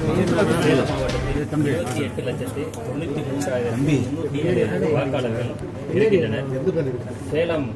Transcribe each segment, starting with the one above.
சேலம் மாவட்டத்தில் இருபத்தி எட்டு லட்சத்தி தொண்ணூற்றி மூன்றாயிரத்தி முன்னூற்றி ஏழு வாக்காளர்கள் இருக்கின்றனர் சேலம்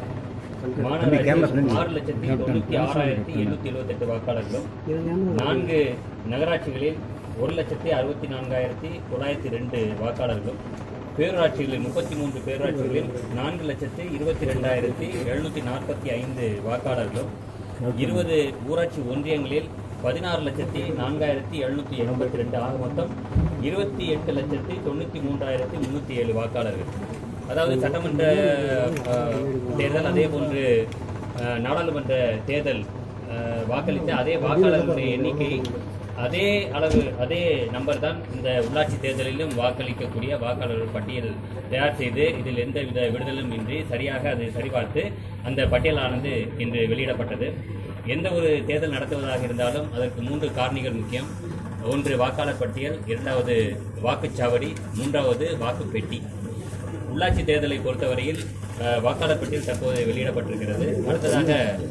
மாநகராட்சி ஆறு லட்சத்தி தொண்ணூற்றி ஆறாயிரத்தி எண்ணூற்றி எழுபத்தெட்டு வாக்காளர்களும் நான்கு நகராட்சிகளில் ஒரு லட்சத்தி அறுபத்தி நான்காயிரத்தி தொள்ளாயிரத்தி ரெண்டு வாக்காளர்களும் பேரூராட்சிகளில் முப்பத்தி மூன்று பேரூராட்சிகளில் நான்கு லட்சத்தி இருபத்தி ரெண்டாயிரத்தி எழுநூற்றி நாற்பத்தி ஐந்து வாக்காளர்களும் இருபது ஊராட்சி ஒன்றியங்களில் பதினாறு லட்சத்தி நான்காயிரத்தி எழுநூற்றி எண்பத்தி ரெண்டு ஆக மொத்தம் இருபத்தி எட்டு லட்சத்தி தொண்ணூற்றி மூன்றாயிரத்தி முந்நூற்றி ஏழு வாக்காளர்கள் அதாவது சட்டமன்ற அஹ், தேர்தல் அதே போன்று அஹ், நாடாளுமன்ற தேர்தல் அஹ், வாக்களித்த அதே வாக்காளர்களுடைய எண்ணிக்கை அதே அளவு அதே நம்பர் தான் இந்த உள்ளாட்சி தேர்தலிலும் வாக்களிக்கக்கூடிய வாக்காளர்கள் பட்டியல் தயார் செய்து இதில் எந்த வித விடுதலும் இன்றி சரியாக அதை சரிபார்த்து அந்த பட்டியலானது இன்று வெளியிடப்பட்டது எந்த ஒரு தேர்தல் நடத்துவதாக இருந்தாலும் அதற்கு மூன்று காரணிகள் முக்கியம் ஒன்று வாக்காளர் பட்டியல் இரண்டாவது வாக்குச்சாவடி மூன்றாவது வாக்குப் பெட்டி உள்ளாட்சி தேர்தலை பொறுத்தவரையில் அஹ், வாக்காளர் பட்டியல் தற்போது வெளியிடப்பட்டிருக்கிறது அடுத்ததாக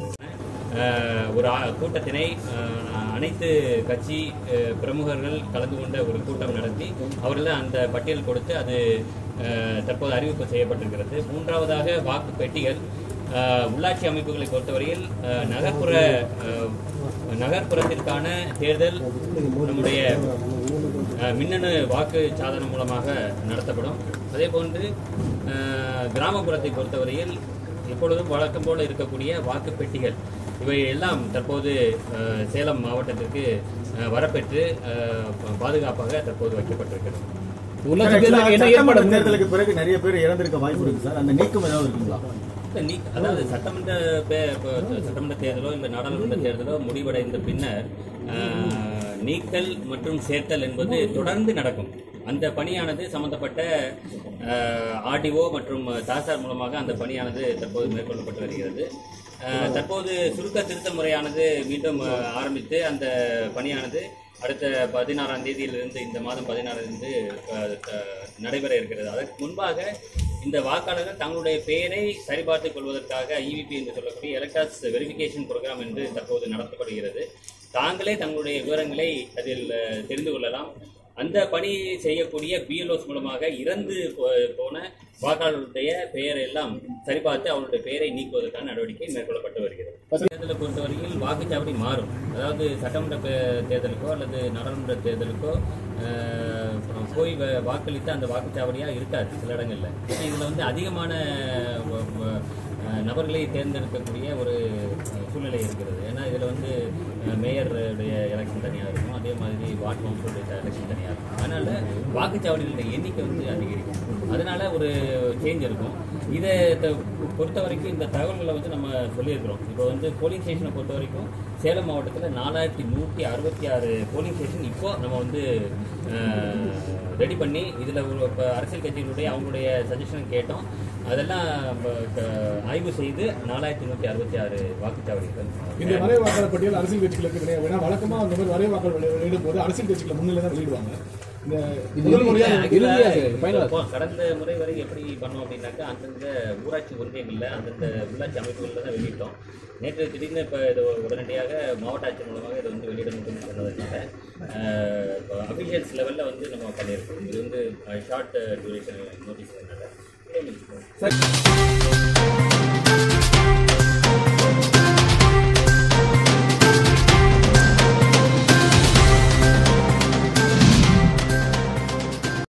அஹ், ஒரு ஆ- கூட்டத்தினை அஹ், அனைத்து கட்சி அஹ், பிரமுகர்கள் கலந்து கொண்ட ஒரு கூட்டம் நடத்தி அவர்கள் அந்த பட்டியல் கொடுத்து அது அஹ், தற்போது அறிவிப்பு செய்யப்பட்டிருக்கிறது மூன்றாவதாக வாக்கு பெட்டிகள் அஹ், உள்ளாட்சி அமைப்புகளை பொறுத்தவரையில் அஹ், நகர்ப்புற அஹ், நகர்ப்புறத்திற்கான தேர்தல் நம்முடைய அஹ், மின்னணு வாக்கு சாதனம் மூலமாக நடத்தப்படும் அதே போன்று அஹ், கிராமப்புறத்தை பொறுத்தவரையில் எப்பொழுதும் வழக்கம் போல இருக்கக்கூடிய வாக்கு பெட்டிகள் இவை எல்லாம் தற்போது அஹ், சேலம் மாவட்டத்திற்கு அஹ், வரப்பெற்று அஹ், பாதுகாப்பாக தற்போது வைக்கப்பட்டிருக்கிறது உள்ளாட்சி தேர்தலுக்கு என்ன ஏற்பாடு சட்டமன்ற தேர்தலுக்கு பிறகு நிறைய பேர் இறந்திருக்க வாய்ப்பு இருக்கு சார் அந்த நீக்கம் ஏதாவது இருக்குங்களா இல்ல, நீ அதாவது சட்டமன்ற பே- ப- சட்டமன்ற தேர்தலோ இல்லை நாடாளுமன்ற தேர்தலோ முடிவடைந்த பின்னர் ஆஹ், நீக்கல் மற்றும் சேர்த்தல் என்பது தொடர்ந்து நடக்கும் அந்த பணியானது சம்பந்தப்பட்ட ஆர்டிஓ மற்றும் தாசார் மூலமாக அந்த பணியானது தற்போது மேற்கொள்ளப்பட்டு வருகிறது ஆஹ், தற்போது சுருக்க திருத்த முறையானது மீண்டும் ஆஹ், ஆரம்பித்து அந்த பணியானது அடுத்த பதினாறாம் தேதியிலிருந்து இந்த மாதம் பதினாறிலிருந்து அஹ், அஹ், நடைபெற இருக்கிறது அதற்கு முன்பாக இந்த வாக்காளர்கள் தங்களுடைய பெயரை சரிபார்த்துக் கொள்வதற்காக இவிபி என்று சொல்லக்கூடிய எலக்டாஸ் வெரிஃபிகேஷன் ப்ரோக்ராம் என்று தற்போது நடத்தப்படுகிறது தாங்களே தங்களுடைய விவரங்களை அதில் அஹ், தெரிந்து கொள்ளலாம் அந்த பணி செய்யக்கூடிய பிஎல்ஓஸ் மூலமாக இறந்து போ- போன வாக்காளர்களுடைய பெயரை எல்லாம் சரிபார்த்து அவருடைய பெயரை நீக்குவதற்கான நடவடிக்கை மேற்கொள்ளப்பட்டு வருகிறது தேர்தலை பொறுத்தவரையில் வாக்குச்சாவடி மாறும் அதாவது சட்டமன்ற பே- தேர்தலுக்கோ அல்லது நாடாளுமன்ற தேர்தலுக்கோ அஹ், போய் வ- வாக்களித்து அந்த வாக்குச்சாவடியாக இருக்காது சில இடங்களில் இதில் வந்து அதிகமான வ- வ- அஹ், நபர்களை தேர்ந்தெடுக்கக்கூடிய ஒரு அஹ், சூழ்நிலை இருக்கிறது ஏன்னா இதில் வந்து அஹ், மேயருடைய எலெக்ஷன் தனியாக இருக்கும் அதே மாதிரி வார்டு கவுன்சிலுடைய எலெக்ஷன் தனியாக இருக்கும் அதனால் வாக்குச்சாவடிகளுடைய எண்ணிக்கை வந்து அதிகரிக்கும் அதனால ஒரு சேஞ்ச் இருக்கும் இதை த- பொறுத்த வரைக்கும் இந்த தகவல்களை வந்து நம்ம சொல்லியிருக்கிறோம் இப்போ வந்து போலிங் ஸ்டேஷனை பொறுத்த வரைக்கும் சேலம் மாவட்டத்தில் நாலாயிரத்தி நூற்றி அறுபத்தி ஆறு போலிங் ஸ்டேஷன் இப்போ நம்ம வந்து ரெடி பண்ணி இதில் ஒரு இப்போ அரசியல் கட்சிகளுடைய அவங்களுடைய சஜஷன் கேட்டோம் அதெல்லாம் இப்ப, க- ஆய்வு செய்து நாலாயிரத்தி நூற்றி அறுபத்தி ஆறு வாக்குச்சாவடிகள் இந்த வரை வாக்காளர் பட்டியல் அரசியல் கட்சிகளுக்கு கிடையாது ஏன்னா வழக்கமா அந்த மாதிரி வரை வாக்காளர் வெளி- வெளியிடும் போது அரசியல் கட்சிகளை முன்னிலை தான் வெளியிடுவாங்க இந்த முதல் முறையா இறுதியாக final ஆ- இப்போ கடந்த முறை வரை எப்படி பண்ணோம் அப்படின்னாக்கா அந்தந்த ஊராட்சி ஒன்றியங்களில் அந்தந்த உள்ளாட்சி அமைப்புகளில் தான் வெளியிட்டோம் நேற்று திடீர்னு இப்போ இது உடனடியாக மாவட்ட ஆட்சியர் மூலமாக இதை வந்து வெளியிட முடியும்னு சொன்னதுனால அஃபிஷியல்ஸ் லெவலில் வந்து நம்ம பண்ணியிருக்கோம் இது வந்து ஷார்ட் டியூரேஷன் நோட்டீஸ்னால சார்